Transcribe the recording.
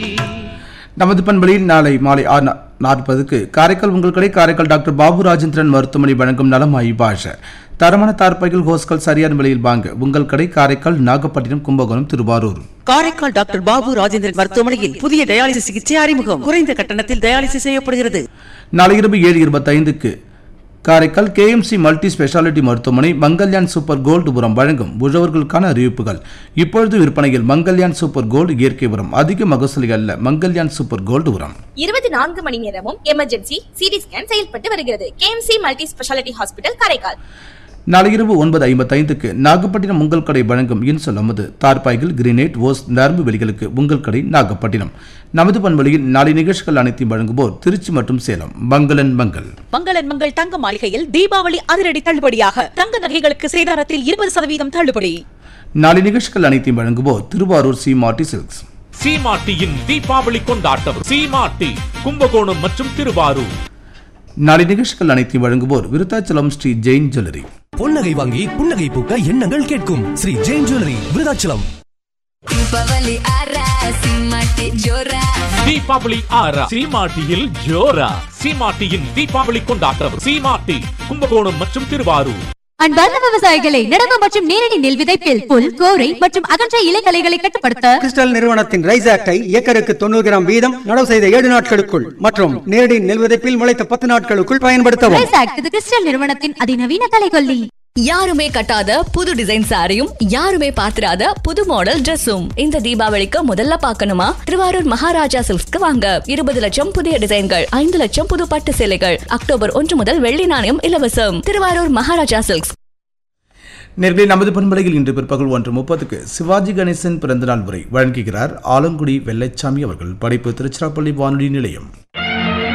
நமது பண்பலில் நாளை மாலை ஆறு நா- நாற்பதுக்கு காரைக்கால் உங்கள் கடை காரைக்கால் டாக்டர் பாபு ராஜேந்திரன் மருத்துவமனை வழங்கும் நலம் ஆய்வாஷ தரமான தார்பைகள் ஹோஸ்கள் சரியான விலையில் வாங்க உங்கள் கடை காரைக்கால் நாகப்பட்டினம் கும்பகோணம் திருவாரூர் காரைக்கால் டாக்டர் பாபு ராஜேந்திரன் மருத்துவமனையில் புதிய டயாலிசிஸ் சிகிச்சை அறிமுகம் குறைந்த கட்டணத்தில் டயாலிசிஸ் செய்யப்படுகிறது நாளை இரவு ஏழு இருபத்தைந்துக்கு காரைக்கால் கேஎம்சி மல்டி ஸ்பெஷாலிட்டி மருத்துவமனை மங்கல்யான் சூப்பர் கோல்டு உரம் வழங்கும் உழவர்களுக்கான அறிவிப்புகள் இப்பொழுது விற்பனையில் மங்கல்யான் சூப்பர் கோல்டு இயற்கை உரம் அதிக மகசூலி அல்ல மங்கல்யான் சூப்பர் கோல்டு உரம் இருபத்தி நான்கு மணி நேரமும் எமர்ஜென்சி சிடி ஸ்கேன் செயல்பட்டு வருகிறது KMC multi speciality hospital Karaikal நாளை இரவு ஒன்பது ஐம்பத்தைந்துக்கு நாகப்பட்டினம் உங்கள் கடை வழங்கும் இன்சொல் அமுது தார்பாய்கள் கிரினேட் ஓஸ் நரம்பு வெளிகளுக்கு உங்கள் கடை நாகப்பட்டினம் நமது பண்பொழியில் நாளை நிகழ்ச்சிகள் அனைத்தையும் வழங்குவோர் திருச்சி மற்றும் சேலம் மங்களன் மங்கள் மங்களன் மங்கள் தங்க மாளிகையில் தீபாவளி அதிரடி தள்ளுபடியாக தங்க நகைகளுக்கு சேதாரத்தில் இருபது சதவீதம் தள்ளுபடி நாளை நிகழ்ச்சிகள் அனைத்தையும் வழங்குவோர் திருவாரூர் சி மார்டி சில்க்ஸ் சீமாட்டியின் தீபாவளி கொண்டாட்டம் சீமாட்டி கும்பகோணம் மற்றும் திருவாரூர் நாளை நிகழ்ச்சிகள் அனைத்தையும் வழங்குவோர் விருத்தாச்சலம் ஸ்ரீ ஜெயின் ஜுவல்லரி பொன்னகை வாங்கி புன்னகை பூக்க எண்ணங்கள் கேட்கும் ஸ்ரீ ஜெயின் ஜுவல்லரி விருதாச்சலம் ದೀಪಾವಳಿ ಆರ ಸಿಂಹಕ್ಕೆ ಜೋರ தீபாவளி ஆறா சீமாட்டியில் ஜோரா சீமாட்டியின் தீபாவளி கொண்டாட்டம் சீமாட்டி கும்பகோணம் மற்றும் திருவாரூர் அன்பார்ந்த விவசாயிகளை நடவு மற்றும் நேரடி நெல் விதைப்பில் புல் கோரை மற்றும் அகன்ற இலைகளைகளை கட்டுப்படுத்த கிறிஸ்டல் நிறுவனத்தின் ரைஸ் ஆக்டை ஏக்கருக்கு தொண்ணூறு கிராம் வீதம் நடவு செய்த ஏழு நாட்களுக்குள் மற்றும் நேரடி நெல் விதைப்பில் முளைத்த பத்து நாட்களுக்குள் பயன்படுத்தவும் ரைஸ் ஆக்ட் இது கிறிஸ்டல் நிறுவனத்தின் அதிநவீன கலைகொல்லி யாருமே கட்டாத புது டிசைன் சாரியும் யாருமே பாத்திராத புது மாடல் Dressum இந்த தீபாவளிக்கு முதல்ல பார்க்கணுமா திருவாரூர் மகாராஜா சில்க்ஸ்க்கு வாங்க இருபது லட்சம் புதிய டிசைன்கள் ஐந்து லட்சம் புது பட்டு சேலைகள் அக்டோபர் ஒன்று முதல் வெள்ளி நாணயம் இலவசம் திருவாரூர் மகாராஜா சில்க்ஸ் நேர்களை நமது பண்பலையில் இன்று பிற்பகல் ஒன்று முப்பதுக்கு சிவாஜி கணேசன் பிறந்தநாள் உரை வழங்குகிறார் ஆலங்குடி வெள்ளைச்சாமி அவர்கள் படைப்பு திருச்சிராப்பள்ளி வானொலி நிலையம்